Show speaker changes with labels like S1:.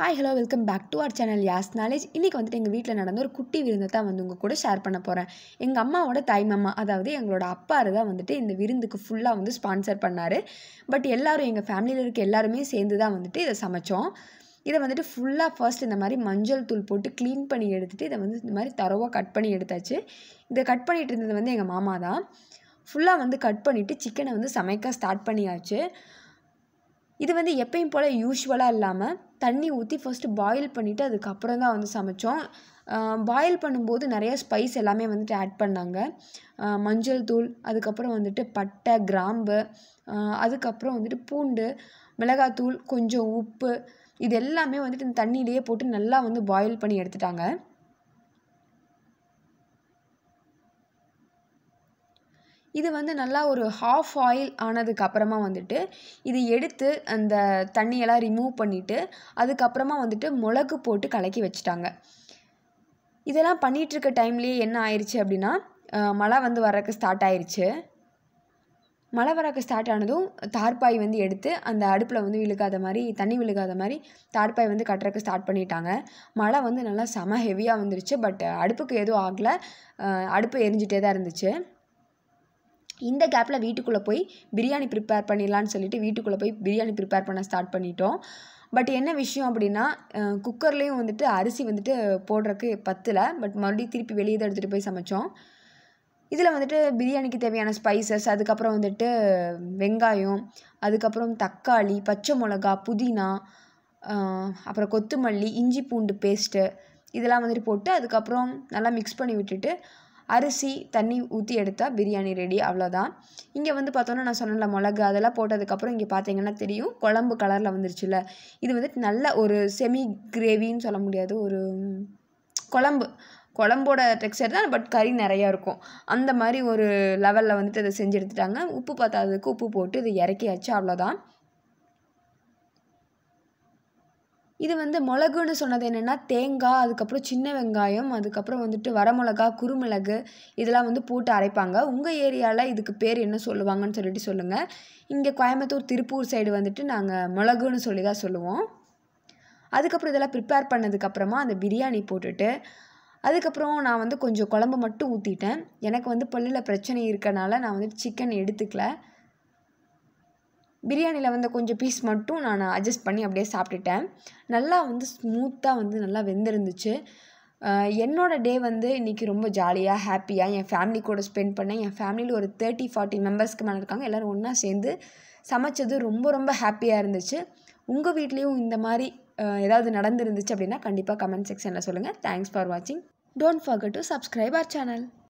S1: hi hello welcome back to our channel யாஸ் knowledge இன்றைக்கி வந்துட்டு எங்கள் வீட்டில் நடந்த ஒரு குட்டி விருந்தை தான் வந்து உங்கள் கூட ஷேர் பண்ண போகிறேன் எங்கள் அம்மாவோட தாய் மாமா அதாவது எங்களோட அப்பாரு தான் வந்துட்டு இந்த விருந்துக்கு ஃபுல்லாக வந்து ஸ்பான்சர் பண்ணார் பட் எல்லாரும் எங்கள் ஃபேமிலியில் இருக்க எல்லாருமே சேர்ந்து தான் வந்துட்டு இதை சமைச்சோம் இதை வந்துட்டு ஃபுல்லாக ஃபர்ஸ்ட் இந்த மாதிரி மஞ்சள் தூள் போட்டு க்ளீன் பண்ணி எடுத்துகிட்டு இதை வந்து இந்த மாதிரி தரவாக கட் பண்ணி எடுத்தாச்சு இதை கட் பண்ணிட்டு இருந்தது வந்து எங்கள் மாமா தான் ஃபுல்லாக வந்து கட் பண்ணிவிட்டு சிக்கனை வந்து சமைக்க ஸ்டார்ட் பண்ணியாச்சு இது வந்து எப்பயும் போல் யூஸ்வலாக இல்லாமல் தண்ணி ஊற்றி ஃபஸ்ட்டு பாயில் பண்ணிவிட்டு அதுக்கப்புறம் தான் வந்து சமைச்சோம் பாயில் பண்ணும்போது நிறைய ஸ்பைஸ் எல்லாமே வந்துட்டு ஆட் பண்ணாங்க ஆஹ் மஞ்சள் தூள் அதுக்கப்புறம் வந்துட்டு பட்டை கிராம்பு ஆஹ் அதுக்கப்புறம் வந்துட்டு பூண்டு மிளகாத்தூள் கொஞ்சம் உப்பு இது எல்லாமே வந்துட்டு இந்த தண்ணியிலேயே போட்டு நல்லா வந்து பாயில் பண்ணி எடுத்துட்டாங்க இது வந்து நல்லா ஒரு ஹாஃப் ஆயில் ஆனதுக்கு அப்புறமா வந்துட்டு இது எடுத்து அந்த தண்ணியெல்லாம் ரிமூவ் பண்ணிவிட்டு அதுக்கப்புறமா வந்துட்டு மிளகு போட்டு கலக்கி வச்சுட்டாங்க இதெல்லாம் பண்ணிகிட்டு இருக்க டைம்லேயே என்ன ஆயிடுச்சு அப்படின்னா அஹ் மழை வந்து வரக்கு ஸ்டார்ட் ஆயிடுச்சு மழை வரக்கு ஸ்டார்ட் ஆனதும் தார்பாய் வந்து எடுத்து அந்த அடுப்பில் வந்து விழுகாத மாதிரி தண்ணி விழுகாத மாதிரி தார்பாய் வந்து கட்டுறக்கு ஸ்டார்ட் பண்ணிட்டாங்க மழை வந்து நல்லா செம ஹெவியாக வந்துருச்சு பட் அடுப்புக்கு எதுவும் ஆகலை அஹ் அடுப்பு எரிஞ்சிட்டே தான் இருந்துச்சு இந்த கேப்பில் வீட்டுக்குள்ளே போய் பிரியாணி ப்ரிப்பேர் பண்ணிடலான்னு சொல்லிட்டு வீட்டுக்குள்ளே போய் பிரியாணி ப்ரிப்பேர் பண்ண ஸ்டார்ட் பண்ணிட்டோம் பட் என்ன விஷயம் அப்படின்னா குக்கர்லேயும் வந்துட்டு அரிசி வந்துட்டு போடுறக்கு பத்தலை பட் மறுபடியும் திருப்பி வெளியே தான் எடுத்துகிட்டு போய் சமைச்சோம் இதில் வந்துட்டு பிரியாணிக்கு தேவையான ஸ்பைசஸ் அதுக்கப்புறம் வந்துட்டு வெங்காயம் அதுக்கப்புறம் தக்காளி பச்சை மிளகா புதினா ஆஹ் அப்புறம் கொத்தமல்லி இஞ்சி பூண்டு பேஸ்ட்டு இதெல்லாம் வந்துட்டு போட்டு அதுக்கப்புறம் நல்லா மிக்ஸ் பண்ணி விட்டுட்டு அரிசி தண்ணி ஊற்றி எடுத்தால் பிரியாணி ரெடி அவ்வளோதான் இங்கே வந்து பார்த்தோன்னா நான் சொன்னல மிளகு அதெல்லாம் போட்டதுக்கப்புறம் இங்கே பார்த்தீங்கன்னா தெரியும் குழம்பு கலரில் வந்துருச்சுல இது வந்துட்டு நல்ல ஒரு செமி கிரேவின்னு சொல்ல முடியாது ஒரு குழம்பு குழம்போட டெக்ஸ்டர் தான் பட் கறி நிறையா இருக்கும் அந்த மாதிரி ஒரு லெவலில் வந்துட்டு அதை செஞ்சு எடுத்துட்டாங்க உப்பு பத்தாததுக்கு உப்பு போட்டு இது இறக்கியாச்சு அவ்வளோதான் இது வந்து மிளகுன்னு சொன்னது என்னென்னா தேங்காய் அதுக்கப்புறம் சின்ன வெங்காயம் அதுக்கப்புறம் வந்துட்டு வரமிளகா குறுமிளகு இதெல்லாம் வந்து போட்டு அரைப்பாங்க உங்கள் ஏரியாவில் இதுக்கு பேர் என்ன சொல்லுவாங்கன்னு சொல்லிட்டு சொல்லுங்கள் இங்கே கோயம்புத்தூர் திருப்பூர் சைடு வந்துட்டு நாங்கள் மிளகுன்னு சொல்லி தான் சொல்லுவோம் அதுக்கப்புறம் இதெல்லாம் ப்ரிப்பேர் பண்ணதுக்கப்புறமா அந்த பிரியாணி போட்டுட்டு அதுக்கப்புறம் நான் வந்து கொஞ்சம் குழம்பு மட்டும் ஊற்றிட்டேன் எனக்கு வந்து பல்லில் பிரச்சனை இருக்கனால நான் வந்துட்டு சிக்கன் எடுத்துக்கல பிரியாணியில் வந்து கொஞ்சம் பீஸ் மட்டும் நான் அட்ஜஸ்ட் பண்ணி அப்படியே சாப்பிட்டுட்டேன் நல்லா வந்து ஸ்மூத்தாக வந்து நல்லா வெந்திருந்துச்சு ஆஹ் என்னோட டே வந்து இன்றைக்கி ரொம்ப ஜாலியாக ஹாப்பியாக என் ஃபேமிலி கூட ஸ்பெண்ட் பண்ணேன் என் ஃபேமிலியில் ஒரு தேர்ட்டி ஃபார்ட்டி மெம்பர்ஸ்க்கு மேலே இருக்காங்க எல்லோரும் ஒன்றா சேர்ந்து சமைச்சது ரொம்ப ரொம்ப ஹாப்பியாக இருந்துச்சு உங்கள் வீட்லேயும் இந்த மாதிரி ஆஹ் ஏதாவது நடந்துருந்துச்சு அப்படின்னா கண்டிப்பாக கமெண்ட் செக்ஷனில் சொல்லுங்கள் தேங்க்ஸ் ஃபார் வாட்சிங் don't forget to subscribe our channel